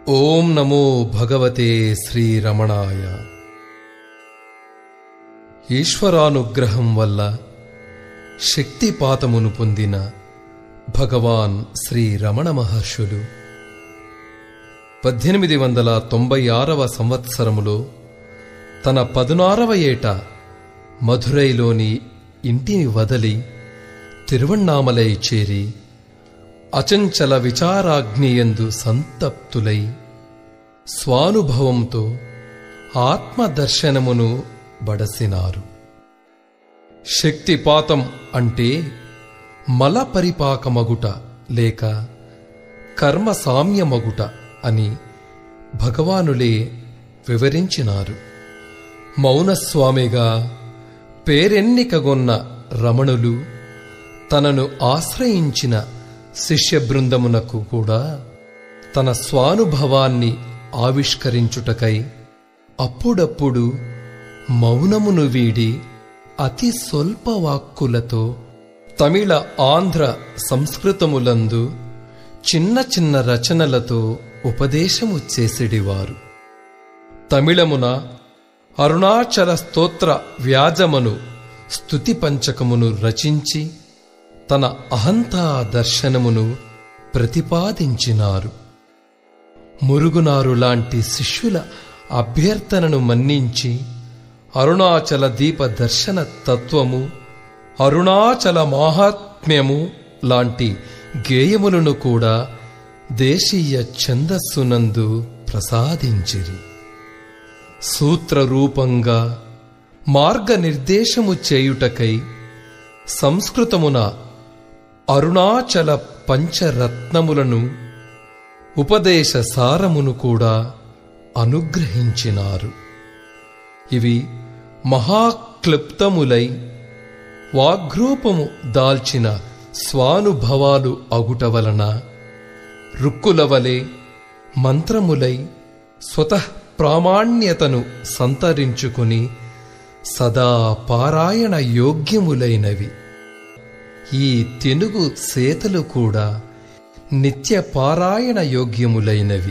ఓం నమో భగవతే శ్రీరమణాయ ఈశ్వరానుగ్రహం వల్ల శక్తిపాతమును పొందిన భగవాన్ శ్రీ రమణ మహర్షులు పద్దెనిమిది వందల తొంభై ఆరవ సంవత్సరములో తన పదునారవ ఏట మధురైలోని ఇంటిని వదలి తిరువణ్ణామలై చేరి అచంచల విచారాగ్నియందు సంతప్తులై స్వానుభవంతో ఆత్మదర్శనమును బడసినారు శక్తిపాతం అంటే మల పరిపాకమగుట లేక కర్మ సామ్యమగుట అని భగవానులే వివరించినారు మౌనస్వామిగా పేరెన్నికగొన్న రమణులు తనను ఆశ్రయించిన శిష్య బృందమునకు కూడా తన స్వానుభవాన్ని ఆవిష్కరించుటకై అప్పుడప్పుడు మౌనమును వీడి అతి స్వల్ప వాక్కులతో తమిళ ఆంధ్ర సంస్కృతములందు చిన్న చిన్న రచనలతో ఉపదేశము చేసిడివారు తమిళమున అరుణాచల స్తోత్ర వ్యాజమను స్తుతి పంచకమును రచించి తన అహంతా దర్శనమును ప్రతిపాదించినారు మురుగునారు లాంటి శిష్యుల అభ్యర్థనను మన్నించి అరుణాచల దీప దర్శన తత్వము అరుణాచల మాహాత్మ్యము లాంటి గేయములను కూడా దేశీయ ఛందస్సునందు ప్రసాదించిరి సూత్రరూపంగా మార్గనిర్దేశము చేయుటకై సంస్కృతమున అరుణాచల పంచరత్నములను ఉపదేశ సారమును కూడా అనుగ్రహించినారు ఇవి మహాక్లుప్తములై వాగ్రూపము దాల్చిన స్వానుభవాలు అగుట వలన రుక్కుల వలె మంత్రములై స్వతః ప్రామాణ్యతను సంతరించుకుని సదా పారాయణ యోగ్యములైనవి ఈ తెనుగు సేతలు కూడా నిత్య పారాయణ యోగ్యములైనవి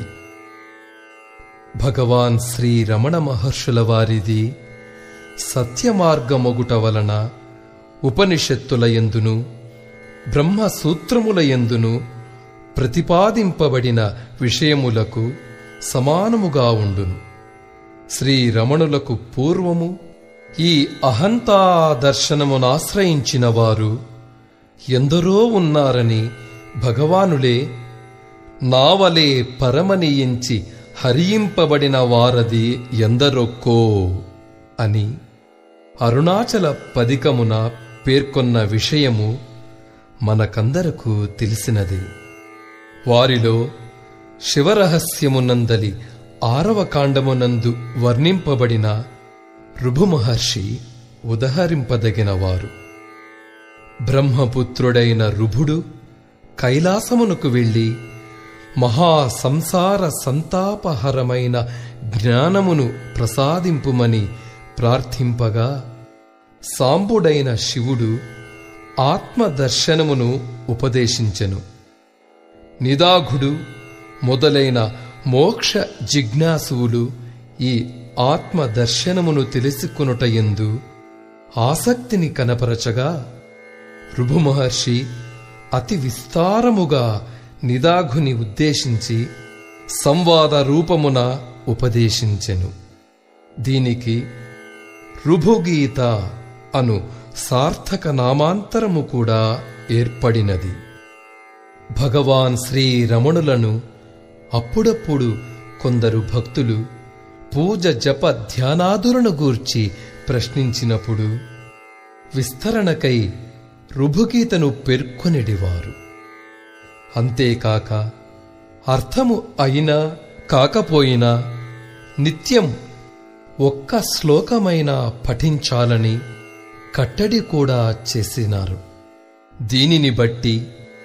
భగవాన్ శ్రీ రమణ మహర్షుల వారిది సత్యమార్గమొగుట వలన ఉపనిషత్తుల ఎందును బ్రహ్మసూత్రముల ఎందును ప్రతిపాదింపబడిన విషయములకు సమానముగా ఉండును శ్రీ రమణులకు పూర్వము ఈ అహంతా దర్శనమునాశ్రయించిన వారు ఎందరో ఉన్నారని భగవానులే నావలే పరమనియించి హరింపబడిన వారది ఎందరొక్కో అని అరుణాచల పదికమున పేర్కొన్న విషయము మనకందరకు తెలిసినది వారిలో శివరహస్యమునందలి ఆరవ కాండమునందు వర్ణింపబడిన రుభుమహర్షి ఉదహరింపదగినవారు బ్రహ్మపుత్రుడైన రుభుడు కైలాసమునకు వెళ్ళి మహా సంసార సంతాపహరమైన జ్ఞానమును ప్రసాదింపుమని ప్రార్థింపగా సాంబుడైన శివుడు ఆత్మదర్శనమును ఉపదేశించెను నిదాఘుడు మొదలైన మోక్ష జిజ్ఞాసువులు ఈ ఆత్మదర్శనమును తెలుసుకొనుట ఎందు ఆసక్తిని కనపరచగా రుభుమహర్షి అతి విస్తారముగా నిదాఘుని ఉద్దేశించి సంవాద రూపమున ఉపదేశించెను దీనికి రుభుగీత అను సార్థక నామాంతరము కూడా ఏర్పడినది భగవాన్ శ్రీ రమణులను అప్పుడప్పుడు కొందరు భక్తులు పూజ జప ధ్యానాదులను గూర్చి ప్రశ్నించినప్పుడు విస్తరణకై రుభుగీతను పేర్కొనిడివారు అంతేకాక అర్థము అయినా కాకపోయినా నిత్యం ఒక్క శ్లోకమైనా పఠించాలని కట్టడి కూడా చేసినారు దీనిని బట్టి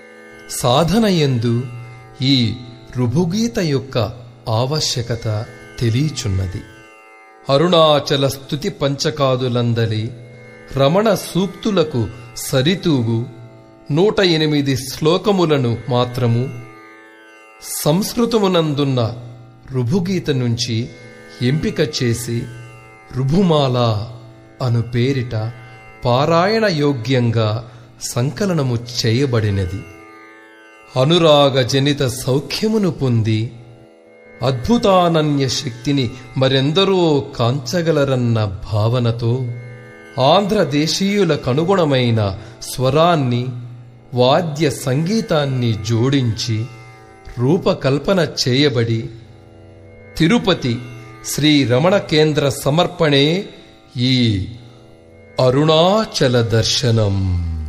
సాధనయందు ఈ రుభుగీత యొక్క ఆవశ్యకత తెలియచున్నది అరుణాచల స్థుతి పంచకాదులందలి రమణ సూక్తులకు సరితూగు నూట ఎనిమిది శ్లోకములను మాత్రము సంస్కృతమునందున్న రుభుగీత నుంచి ఎంపిక చేసి రుభుమాల అను పేరిట పారాయణ యోగ్యంగా సంకలనము చేయబడినది అనురాగ జనిత సౌఖ్యమును పొంది అద్భుతానన్య శక్తిని మరెందరో కాంచగలరన్న భావనతో ఆంధ్రదేశీయులకనుగుణమైన స్వరాన్ని వాద్య సంగీతాన్ని జోడించి రూపకల్పన చేయబడి తిరుపతి శ్రీ రమణ కేంద్ర సమర్పణే ఈ అరుణాచల దర్శనం